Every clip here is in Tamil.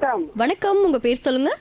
வணக்கம் வணக்கம் உங்க பேர் சொல்லுங்க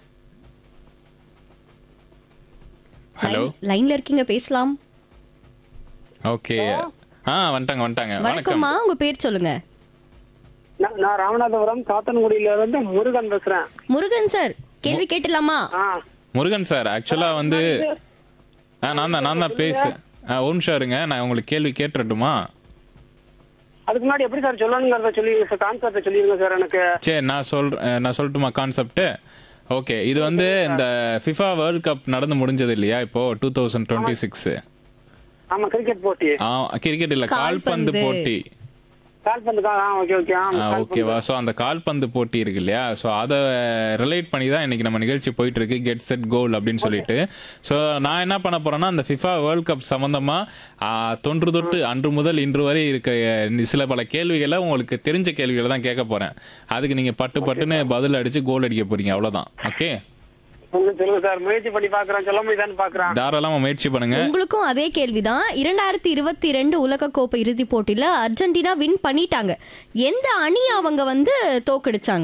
ஹலோ லைன்- லைன்ல இருக்கீங்க பேசலாம் ஓகே ஆ வந்துட்டாங்க வந்துட்டாங்க வணக்கம் வணக்கம்மா உங்க பேர் சொல்லுங்க நான் நான் ராமநாதபுரம் காத்தன்குடியில இருந்து முருகன் பேசுறேன் முருகன் சார் கேள்வி கேட்டலாமா ஆ முருகன் சார் ஆக்சுவலா வந்து ஆ நான் தான் நான் தான் பேசு ஆ ஒரு நிமிஷம் இருங்க நான் உங்களுக்கு கேள்வி கேட்டுறட்டுமா அதுக்கு முன்னாடி எப்படி சார் சொல்லணுங்கிறத சொல்லி சார் கான்செப்டை சொல்லிருங்க சார் எனக்கு சரி நான் சொல்றேன் நான் சொல்லட்டுமா கான்செப்ட் ஓகே இது வந்து இந்த ஃபிஃபா வேர்ல்ட் கப் நடந்து முடிஞ்சது இல்லையா இப்போ டூ தௌசண்ட் டுவெண்ட்டி சிக்ஸ் ஆமா கிரிக்கெட் போட்டி கிரிக்கெட் இல்ல கால்பந்து கால்பந்து. போட்டி கால்பந்துக்கா ஆ ஓகே ஓகே ஆ ஆ, கால்பந்து. ஓகேவா ஸோ அந்த கால்பந்து போட்டி இருக்கு இல்லையா ஸோ அதை ரிலேட் பண்ணி தான் இன்னைக்கு நம்ம நிகழ்ச்சி போயிட்டு இருக்கு கெட் செட் கோல் அப்படின்னு சொல்லிட்டு ஸோ நான் என்ன பண்ண போறேன்னா அந்த ஃபிஃபா வேர்ல்ட் கப் சம்பந்தமா ஆ, தொன்று தொட்டு அன்று முதல் இன்று வரை இருக்க அஹ், சில பல கேள்விகளை உங்களுக்கு தெரிஞ்ச கேள்விகளை தான் கேட்க போறேன் அதுக்கு நீங்க பட்டு பட்டுன்னு பதில் அடிச்சு கோல் அடிக்க போறீங்க அவ்வளவுதான் ஓகே உங்களுக்கு சொல்லுங்க சார் முயற்சி பண்ணி பாக்குறேன் சொல்ல முடியுதான்னு பாக்குறேன் தாராளமா முயற்சி பண்ணுங்க உங்களுக்கும் அதே கேள்விதான் இரண்டாயிரத்தி இருபத்தி ரெண்டு உலக கோப்பை இறுதிப் போட்டியில அர்ஜென்டினா வின் பண்ணிட்டாங்க எந்த அணி அவங்க வந்து தோக்கடிச்சாங்க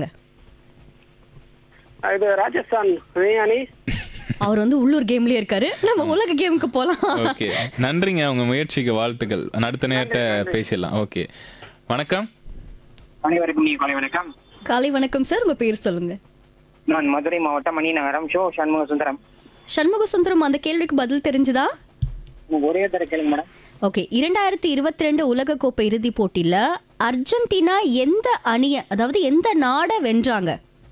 இது ராஜஸ்தான் அணி அவர் வந்து உள்ளூர் கேம்லயே இருக்காரு நம்ம உலக கேமுக்கு போலாம் ஓகே நன்றிங்க உங்க முயற்சிக்கு வாழ்த்துக்கள் அடுத்த நேரத்தை பேசிடலாம் ஓகே வணக்கம் அனைவருக்கும் நீ காலை வணக்கம் காலை வணக்கம் சார் உங்க பேர் சொல்லுங்க நான் மதுரை மாவட்டம் மணிநகரம் ஷோ சண்முக சுந்தரம் சண்முக சுந்தரம் அந்த கேள்விக்கு பதில் தெரிஞ்சுதா உங்களுக்கு ஒரே தர கேளுங்க மேடம் ஓகே இரண்டாயிரத்தி இருபத்தி ரெண்டு உலக கோப்பை இறுதிப் போட்டியில அர்ஜென்டினா எந்த அணிய அதாவது எந்த நாடை வென்றாங்க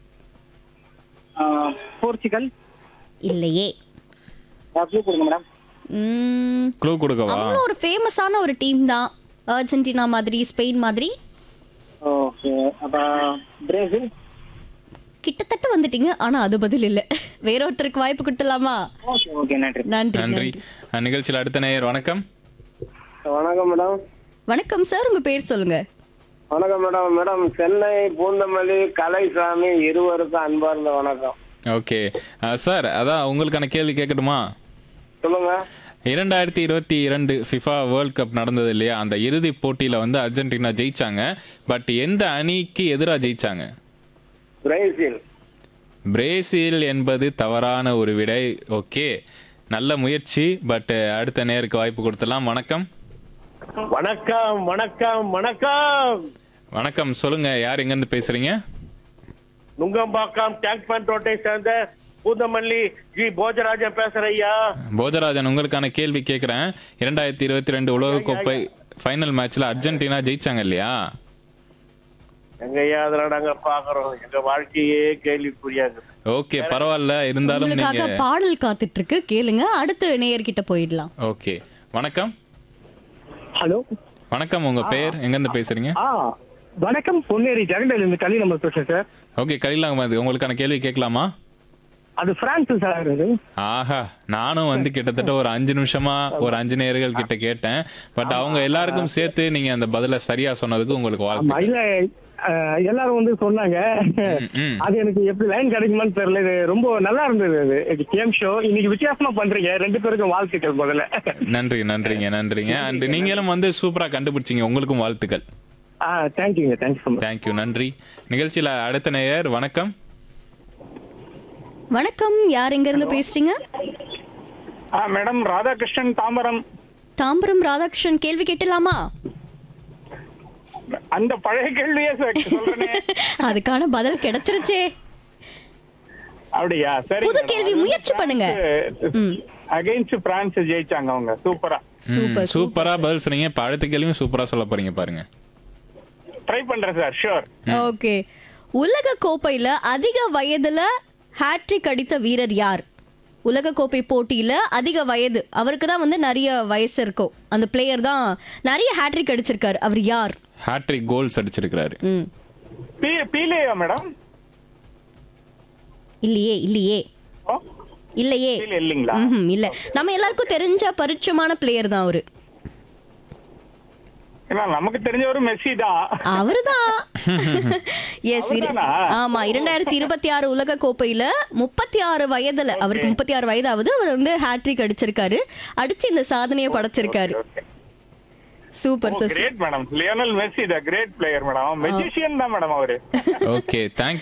ஆஹ், போர்ச்சுகல் இல்லையே க்ளூ கொடுங்க மேடம் உம், க்ளூ கொடுக்கவா அவங்களும் ஒரு ஃபேமஸான ஒரு டீம் தான் அர்ஜென்டினா மாதிரி ஸ்பெயின் மாதிரி ஓகே அப்ப பிரேசில் கிட்டத்தட்ட வந்துட்டீங்க ஆனா அது பதில் இல்ல வேற ஒருத்தருக்கு வாய்ப்பு கொடுத்துடலாமா ஓகே ஓகே நன்றி நன்றி நன்றி நன்றி அஹ், நிகழ்ச்சியில் அடுத்த நேயர் வணக்கம் வணக்கம் மேடம் வணக்கம் சார் உங்க பேர் சொல்லுங்க வணக்கம் மேடம் மேடம் சென்னை பூந்தமல்லி கலைசாமி இருவருக்கும் அன்பார்ந்த வணக்கம் ஓகே அஹ், சார் அதான் உங்களுக்கான கேள்வி கேட்கட்டுமா சொல்லுங்க இரண்டாயிரத்தி இருபத்தி இரண்டு ஃபிஃபா வேர்ல்ட் கப் நடந்தது இல்லையா அந்த இறுதி போட்டியில வந்து அர்ஜென்டினா ஜெயிச்சாங்க பட் எந்த அணிக்கு எதிராக ஜெயிச்சாங்க பிரேசில் பிரேசில் என்பது தவறான ஒரு விடை ஓகே நல்ல முயற்சி பட் அடுத்த நேருக்கு வாய்ப்பு கொடுத்துலாம் வணக்கம் வணக்கம் வணக்கம் வணக்கம் வணக்கம் சொல்லுங்க யார் எங்கேருந்து பேசுறீங்க நுங்கம்பாக்கம் டேங்க் பண்ட் ரோட்டை சேர்ந்த பூந்தமல்லி ஜி போஜராஜன் பேசுறேன் ஐயா போஜராஜன் உங்களுக்கான கேள்வி கேட்குறேன் இரண்டாயிரத்தி இருபத்தி ரெண்டு உலகக்கோப்பை ஃபைனல் மேட்ச்ல அர்ஜென்டினா ஜெயிச்சாங்க இல்லையா எங்க ஐயா அதெல்லாம் நாங்க பாக்குறோம் எங்க வாழ்க்கையே கேள்விக்குரியாது ஓகே பரவாயில்ல இருந்தாலும் நீங்க உங்களுக்காக பாடல் காத்துட்டு இருக்கு கேளுங்க அடுத்து நேயர்கிட்ட போயிடலாம் ஓகே வணக்கம் ஹலோ வணக்கம் உங்க பேர் எங்கேருந்து பேசுறீங்க ஆ வணக்கம் பொன்னேரி ஜெகண்டல் இருந்து கலி நம்பர் பேசுறேன் சார் ஓகே கலிலாங்க மாதிரி உங்களுக்கான கேள்வி கேட்கலாமா அது பிரான்ஸ் சார் அது ஆஹா நானும் வந்து கிட்டத்தட்ட ஒரு அஞ்சு நிமிஷமா ஒரு அஞ்சு நேர்கள் கிட்ட கேட்டேன் பட் அவங்க எல்லாருக்கும் சேர்த்து நீங்க அந்த பதில சரியா சொன்னதுக்கு உங்களுக்கு ஆமா வாழ்த்து இல்ல அஹ், எல்லாரும் வந்து சொன்னாங்க ம். அது எனக்கு எப்படி லைன் கிடைக்குமான்னு தெரியல இது ரொம்ப நல்லா இருந்தது அது இது கேம் ஷோ இன்னைக்கு வித்தியாசமா பண்றீங்க ரெண்டு பேருக்கும் வாழ்த்துக்கள் முதல்ல நன்றி நன்றிங்க நன்றிங்க அண்ட் நீங்களும் வந்து சூப்பரா கண்டுபிடிச்சீங்க உங்களுக்கும் வாழ்த்துக்கள் ஆ தேங்க்யூங்க தேங்க்யூ ஸோ மச் தேங்க்யூ நன்றி நிகழ்ச்சியில அடுத்த நேயர் வணக்கம் வணக்கம் யார் எங்க இருந்து பேசுறீங்க மேடம் ராதாகிருஷ்ணன் தாம்பரம் தாம்பரம் ராதாகிருஷ்ணன் கேள்வி கேட்டலாமா அந்த பழைய கேள்வியே சொல்றேனே அதுக்கான பதில் கிடைச்சிருச்சே அப்படியா சரி புது கேள்வி முயற்சி பண்ணுங்க ம். அகைன்ஸ்ட் பிரான்ஸ் ஜெயிச்சாங்க அவங்க சூப்பரா சூப்பர் சூப்பரா பதில் சொன்னீங்க இப்ப அடுத்த கேள்வியும் சூப்பரா சொல்ல போறீங்க பாருங்க ட்ரை பண்றேன் சார் ஷூர் ஓகே உலக கோப்பையில அதிக வயதுல ஹாட்ரிக் அடித்த வீரர் யார் உலக கோப்பை போட்டியில அதிக வயது அவருக்கு தான் வந்து நிறைய வயசு இருக்கும் அந்த பிளேயர் தான் நிறைய ஹாட்ரிக் அடிச்சிருக்காரு அவர் யார் ஹாட்ரிக் கோல்ஸ் அடிச்சிருக்கிறாரு ம் பீலேயா மேடம் இல்லையே இல்லையே இல்லையே பீலே இல்லைங்களா ம்ஹும், இல்ல நம்ம எல்லாருக்கும் தெரிஞ்ச பரிச்சயமான பிளேயர் தான் அவரு ஏன்னா நமக்கு தெரிஞ்ச ஒரு மெஸ்ஸி தான் அவருதான் எஸ் அவர்தானா? ஆமா இரண்டாயிரத்தி இருபத்தி ஆறு உலக கோப்பையில முப்பத்தி ஆறு வயதுல அவருக்கு முப்பத்தி ஆறு வயதாவது அவர் வந்து ஹாட்ரிக் அடிச்சிருக்காரு அடிச்சு இந்த சாதனையை படைச்சிருக்காரு super sir great madam Lionel Messi the great player madam magician தான் மேடம் அவரு ஓகே தேங்க்யூ